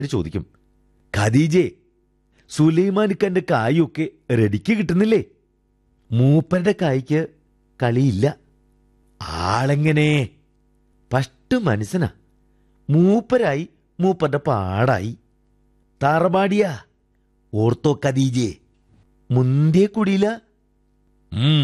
ചോദിക്കും ഖദീജേ സുലൈമാനിക്കന്റെ കായൊക്കെ റെഡിക്ക് കിട്ടുന്നില്ലേ മൂപ്പരുടെ കായ്ക്ക് കളിയില്ല ആളെങ്ങനെ പഷ്ടു മനസ്സിനാ മൂപ്പരായി മൂപ്പരുടെ പാടായി താറപാടിയാ ഓർത്തോ ഖദീജേ മുന്തിയ കുടിയില ഉം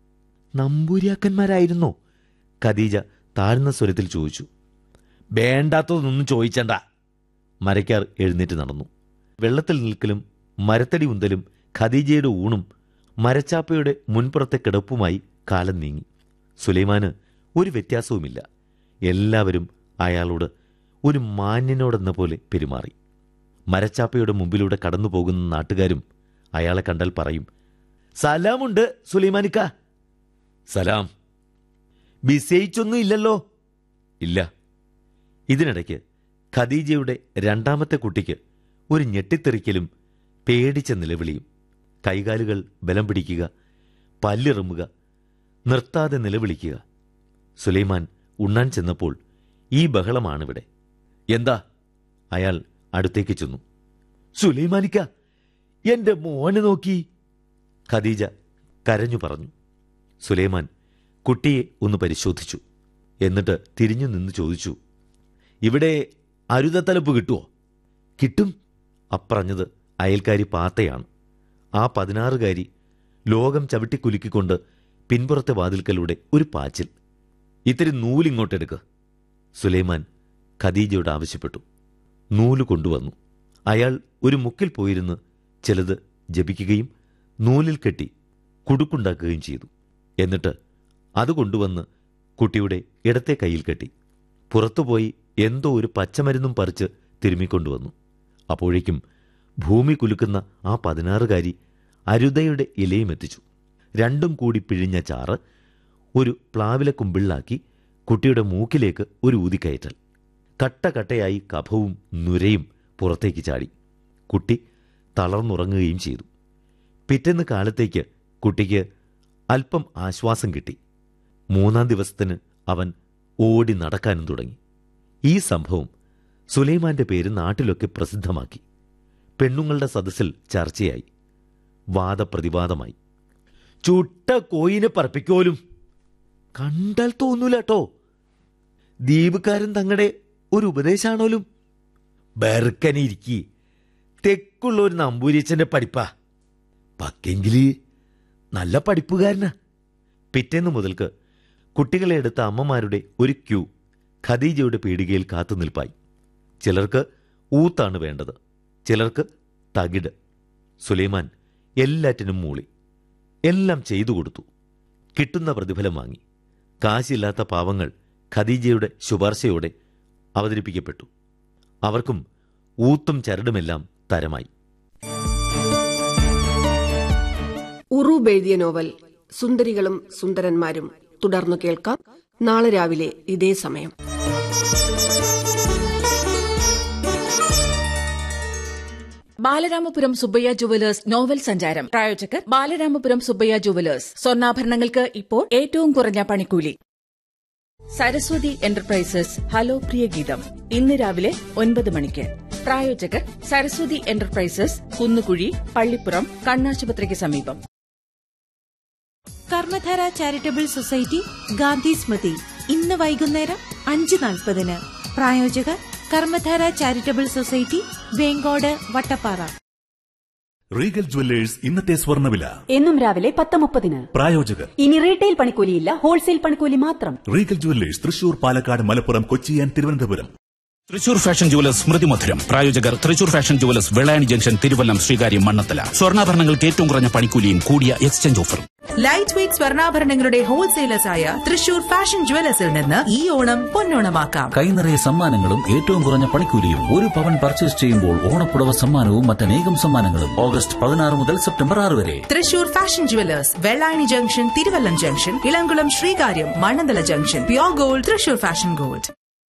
നമ്പൂരിയാക്കന്മാരായിരുന്നോ ഖദീജ താഴ്ന്ന സ്വരത്തിൽ ചോദിച്ചു വേണ്ടാത്തതൊന്നും ചോദിച്ചണ്ട മരക്കാർ എഴുന്നേറ്റ് നടന്നു വെള്ളത്തിൽ നിൽക്കലും മരത്തടി ഉന്തലും ഖദീജയുടെ ഊണും മരച്ചാപ്പയുടെ മുൻപുറത്തെ കിടപ്പുമായി കാലം നീങ്ങി സുലൈമാന് ഒരു വ്യത്യാസവുമില്ല എല്ലാവരും അയാളോട് ഒരു മാന്യനോടെന്ന പോലെ പെരുമാറി മരച്ചാപ്പയുടെ മുമ്പിലൂടെ കടന്നു പോകുന്ന നാട്ടുകാരും അയാളെ കണ്ടാൽ പറയും സലാമുണ്ട് സുലൈമാനിക്ക സലാം വിസയിച്ചൊന്നും ഇല്ലല്ലോ ഇല്ല ഇതിനിടയ്ക്ക് ഖദീജയുടെ രണ്ടാമത്തെ കുട്ടിക്ക് ഒരു ഞെട്ടിത്തെറിക്കലും പേടിച്ച നിലവിളിയും കൈകാലുകൾ ബലം പിടിക്കുക പല്ലിറുമുക നിർത്താതെ നിലവിളിക്കുക സുലൈമാൻ ഉണ്ണാൻ ചെന്നപ്പോൾ ഈ ബഹളമാണിവിടെ എന്താ അയാൾ അടുത്തേക്ക് ചെന്നു സുലൈമാനിക്ക എന്റെ മോനെ നോക്കി ഖദീജ കരഞ്ഞു പറഞ്ഞു സുലൈമാൻ കുട്ടിയെ ഒന്ന് പരിശോധിച്ചു എന്നിട്ട് തിരിഞ്ഞു നിന്ന് ചോദിച്ചു ഇവിടെ അരുതത്തലപ്പ് കിട്ടുമോ കിട്ടും അപ്പറഞ്ഞത് അയൽക്കാരി പാത്തയാണ് ആ പതിനാറുകാരി ലോകം ചവിട്ടിക്കുലുക്കിക്കൊണ്ട് പിൻപുറത്തെ വാതിൽക്കലൂടെ ഒരു പാച്ചിൽ ഇത്തിരി നൂലിങ്ങോട്ടെടുക്ക് സുലൈമാൻ ഖദീജയോട് ആവശ്യപ്പെട്ടു നൂല് കൊണ്ടുവന്നു അയാൾ ഒരു മുക്കിൽ പോയിരുന്ന് ചിലത് ജപിക്കുകയും നൂലിൽ കെട്ടി കുടുക്കുണ്ടാക്കുകയും ചെയ്തു എന്നിട്ട് അത് കൊണ്ടുവന്ന് കുട്ടിയുടെ ഇടത്തെ കയ്യിൽ കെട്ടി പുറത്തുപോയി എന്തോ ഒരു പച്ചമരുന്നും പറിച്ച് തിരുമ്മിക്കൊണ്ടുവന്നു അപ്പോഴേക്കും ഭൂമി കുലുക്കുന്ന ആ പതിനാറുകാരി അരുതയുടെ ഇലയും എത്തിച്ചു രണ്ടും കൂടി പിഴിഞ്ഞ ചാറ് ഒരു പ്ലാവിലെ കുമ്പിളിലാക്കി കുട്ടിയുടെ മൂക്കിലേക്ക് ഒരു ഊതിക്കയറ്റൽ കട്ട കട്ടയായി കഫവും നുരയും പുറത്തേക്ക് ചാടി കുട്ടി തളർന്നുറങ്ങുകയും ചെയ്തു പിറ്റേന്ന് കാലത്തേക്ക് കുട്ടിക്ക് അല്പം ആശ്വാസം കിട്ടി മൂന്നാം ദിവസത്തിന് അവൻ ഓടി നടക്കാനും തുടങ്ങി ഈ സംഭവം സുലൈമാന്റെ പേര് നാട്ടിലൊക്കെ പ്രസിദ്ധമാക്കി പെണ്ണുങ്ങളുടെ സദസ്സിൽ ചർച്ചയായി വാദപ്രതിവാദമായി ചുട്ട കോയിനെ പറപ്പിക്കോലും കണ്ടാൽ തോന്നൂല കേട്ടോ ദ്വീപുകാരൻ തങ്ങളുടെ ഒരു ഉപദേശാണോലും ബെർക്കനിരിക്കി തെക്കുള്ള ഒരു നമ്പൂരിച്ചന്റെ പഠിപ്പാ പക്കെങ്കില് നല്ല പഠിപ്പുകാരനാ പിറ്റേന്ന് മുതൽക്ക് കുട്ടികളെ എടുത്ത അമ്മമാരുടെ ഒരു ക്യൂ ഖദീജയുടെ പീടികയിൽ കാത്തുനിൽപ്പായി ചിലർക്ക് ഊത്താണ് വേണ്ടത് ചിലർക്ക് തകിട് സുലൈമാൻ എല്ലാറ്റിനും മൂളി എല്ലാം ചെയ്തു കൊടുത്തു കിട്ടുന്ന പ്രതിഫലം വാങ്ങി കാശില്ലാത്ത പാവങ്ങൾ ഖദീജയുടെ ശുപാർശയോടെ അവതരിപ്പിക്കപ്പെട്ടു അവർക്കും ഊത്തും ചരടുമെല്ലാം തരമായി ഉറൂബ് എഴുതിയ നോവൽ സുന്ദരികളും സുന്ദരന്മാരും തുടർന്നു കേൾക്കാം നാളെ രാവിലെ ഇതേ സമയം ബാലരാമപുരം സുബ്ബയ്യ ജുവലേഴ്സ് നോവൽ സഞ്ചാരം പ്രായോജകർ ബാലരാമപുരം സുബ്ബയ്യ ജുവലേഴ്സ് സ്വർണ്ണാഭരണങ്ങൾക്ക് ഇപ്പോൾ ഏറ്റവും കുറഞ്ഞ പണിക്കൂലി സരസ്വതി എന്റർപ്രൈസസ് ഹലോ പ്രിയ ഗീതം ഇന്ന് രാവിലെ ഒൻപത് മണിക്ക് പ്രായോജകർ സരസ്വതി എന്റർപ്രൈസസ് കുന്നുകുഴി പള്ളിപ്പുറം കണ്ണാശുപത്രിക്ക് സമീപം കർമ്മധാര ചാരിറ്റബിൾ സൊസൈറ്റി ഗാന്ധി സ്മൃതി ഇന്ന് വൈകുന്നേരം അഞ്ച് നാൽപ്പതിന് പ്രായോജകർ Karmadhara charitable society Venkode Vattappara Regal jewellers ഇന്നത്തെ സ്വർണ്ണവില എന്നും രാവിലെ പത്ത് മുപ്പതിന് പ്രായോജകർ ഇനി റീറ്റെയിൽ പണിക്കൂലിയില്ല ഹോൾസെയിൽ പണിക്കൂലി മാത്രം Regal jewellers Thrissur Palakkad Malappuram Kochi and Thiruvananthapuram Thrissur fashion jewellers Smrithi Madhuram പ്രായോജകർ Thrissur fashion jewellers Vellayani junction Thiruvallam Sreekaryam Mannanthala സ്വർണ്ണാഭരണങ്ങൾക്ക് ഏറ്റവും കുറഞ്ഞ പണിക്കൂലിയും കൂടിയ എക്സ്ചേഞ്ച് ഓഫറും ലൈറ്റ് വെയ്റ്റ് സ്വർണ്ണാഭരണങ്ങളുടെ ഹോൾസെയിലേഴ്സായ തൃശൂർ ഫാഷൻ ജുവലേഴ്സിൽ നിന്ന് ഈ ഓണം പൊന്നോണമാക്കാം കൈനിറയ സമ്മാനങ്ങളും ഏറ്റവും കുറഞ്ഞ പണിക്കൂലിയും ഒരു പവൻ പർച്ചേസ് ചെയ്യുമ്പോൾ ഓണപ്പുടവ സമ്മാനവും മറ്റനേകം സമ്മാനങ്ങളും ഓഗസ്റ്റ് പതിനാറ് മുതൽ സെപ്റ്റംബർ ആറ് വരെ Thrissur fashion jewellers Vellayani junction Thiruvallam junction Ilamkulam Sreekaryam Mannanthala junction pure gold Thrissur fashion gold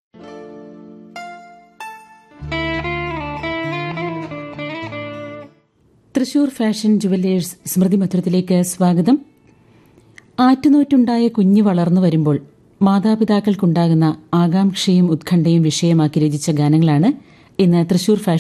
Thrissur fashion jewellers Smrithi മധുരത്തിലേക്ക് സ്വാഗതം ആറ്റുനോറ്റുണ്ടായ കുഞ്ഞ് വളർന്നു വരുമ്പോൾ മാതാപിതാക്കൾക്കുണ്ടാകുന്ന ആകാംക്ഷയും ഉത്കണ്ഠയും വിഷയമാക്കി രചിച്ച ഗാനങ്ങളാണ് ഇന്ന് തൃശൂർ ഫാഷൻ